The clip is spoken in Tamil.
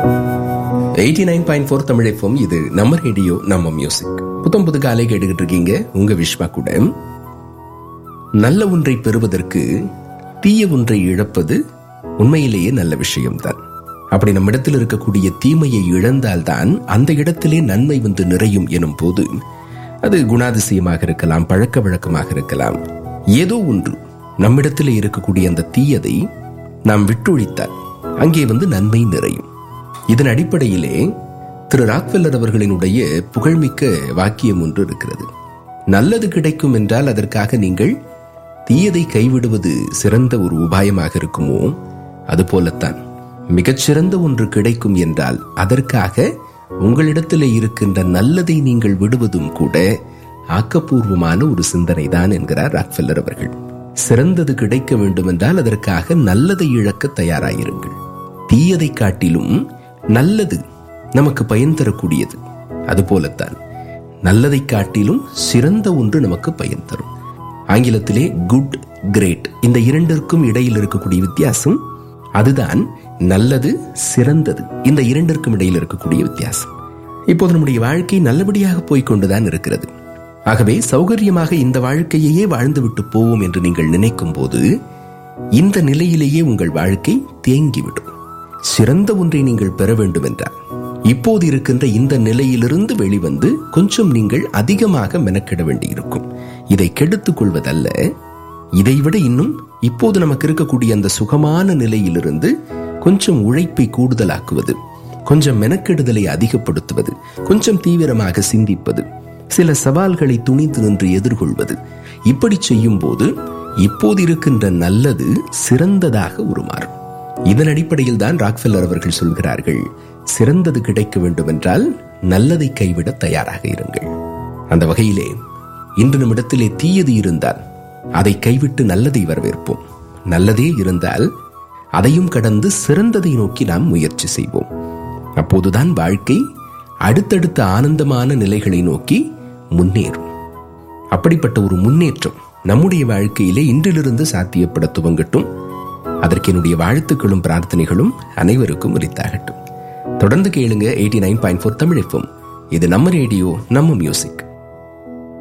eighty nine point four Tamil இது நம்ம ரேடியோ நம்ம மியூசிக் புத்தம் புது காலை கேட்டுக்கிட்டு இருக்கீங்க உங்க விஸ்வா கூட நல்ல ஒன்றை பெறுவதற்கு தீய ஒன்றை இழப்பது உண்மையிலேயே நல்ல விஷயம்தான் அப்படி நம்மிடத்தில் இருக்கக்கூடிய தீமையை இழந்தால்தான் அந்த இடத்திலே நன்மை வந்து நிறையும் எனும் போது அது குணாதிசயமாக இருக்கலாம் பழக்க வழக்கமாக இருக்கலாம் ஏதோ ஒன்று நம்மிடத்திலே இருக்கக்கூடிய அந்த தீயதை நாம் விட்டொழித்தால் அங்கே வந்து நன்மை நிறையும் இதன் அடிப்படையிலே திரு ராக்வெல்லர் அவர்களினுடைய புகழ்மிக்க வாக்கியம் ஒன்று இருக்கிறது நல்லது கிடைக்கும் என்றால் அதற்காக நீங்கள் தீயதை கைவிடுவது சிறந்த ஒரு உபாயமாக இருக்குமோ அதுபோலத்தான் மிகச்சிறந்த ஒன்று கிடைக்கும் என்றால் அதற்காக உங்களிடத்திலே இருக்கின்ற நல்லதை நீங்கள் விடுவதும் கூட ஆக்கப்பூர்வமான ஒரு சிந்தனை தான் என்கிறார் ராக்வெல்லர் அவர்கள் சிறந்தது கிடைக்க வேண்டும் என்றால் அதற்காக நல்லதை இழக்க தயாராயிருங்கள் தீயதை காட்டிலும் நல்லது நமக்கு பயன் தரக்கூடியது அதுபோலத்தான் நல்லதை காட்டிலும் சிறந்த ஒன்று நமக்கு பயன் தரும் ஆங்கிலத்திலே குட் கிரேட் இந்த இரண்டிற்கும் இடையில் இருக்கக்கூடிய வித்தியாசம் அதுதான் நல்லது சிறந்தது இந்த இரண்டிற்கும் இடையில் இருக்கக்கூடிய வித்தியாசம் இப்போது நம்முடைய வாழ்க்கை நல்லபடியாக போய்கொண்டுதான் இருக்கிறது ஆகவே சௌகரியமாக இந்த வாழ்க்கையையே வாழ்ந்துவிட்டு போவோம் என்று நீங்கள் நினைக்கும் போது இந்த நிலையிலேயே உங்கள் வாழ்க்கை தேங்கிவிடும் சிறந்த ஒன்றை நீங்கள் பெற வேண்டும் என்றால் இப்போது இருக்கின்ற இந்த நிலையிலிருந்து வெளிவந்து கொஞ்சம் நீங்கள் அதிகமாக மெனக்கிட வேண்டியிருக்கும் இதை கெடுத்துக் கொள்வதல்ல இதைவிட இன்னும் இப்போது நமக்கு இருக்கக்கூடிய அந்த சுகமான நிலையிலிருந்து கொஞ்சம் உழைப்பை கூடுதலாக்குவது கொஞ்சம் மெனக்கெடுதலை அதிகப்படுத்துவது கொஞ்சம் தீவிரமாக சிந்திப்பது சில சவால்களை துணிந்து நின்று எதிர்கொள்வது இப்படி செய்யும் போது இப்போது இருக்கின்ற நல்லது சிறந்ததாக உருமாறும் இதன் அடிப்படையில் தான் ராக்ஃபெல்லர் அவர்கள் சொல்கிறார்கள் சிறந்தது கிடைக்க வேண்டும் என்றால் நல்லதை கைவிட தயாராக இருங்கள் அந்த வகையிலே இன்று நம்மிடத்திலே தீயது இருந்தால் அதை கைவிட்டு நல்லதை வரவேற்போம் நல்லதே இருந்தால் அதையும் கடந்து சிறந்ததை நோக்கி நாம் முயற்சி செய்வோம் அப்போதுதான் வாழ்க்கை அடுத்தடுத்த ஆனந்தமான நிலைகளை நோக்கி முன்னேறும் அப்படிப்பட்ட ஒரு முன்னேற்றம் நம்முடைய வாழ்க்கையிலே இன்றிலிருந்து சாத்தியப்பட துவங்கட்டும் அதற்கு என்னுடைய வாழ்த்துக்களும் பிரார்த்தனைகளும் அனைவருக்கும் உரித்தாகட்டும் தொடர்ந்து கேளுங்க eighty nine point four Tamil இது நம்ம ரேடியோ நம்ம மியூசிக்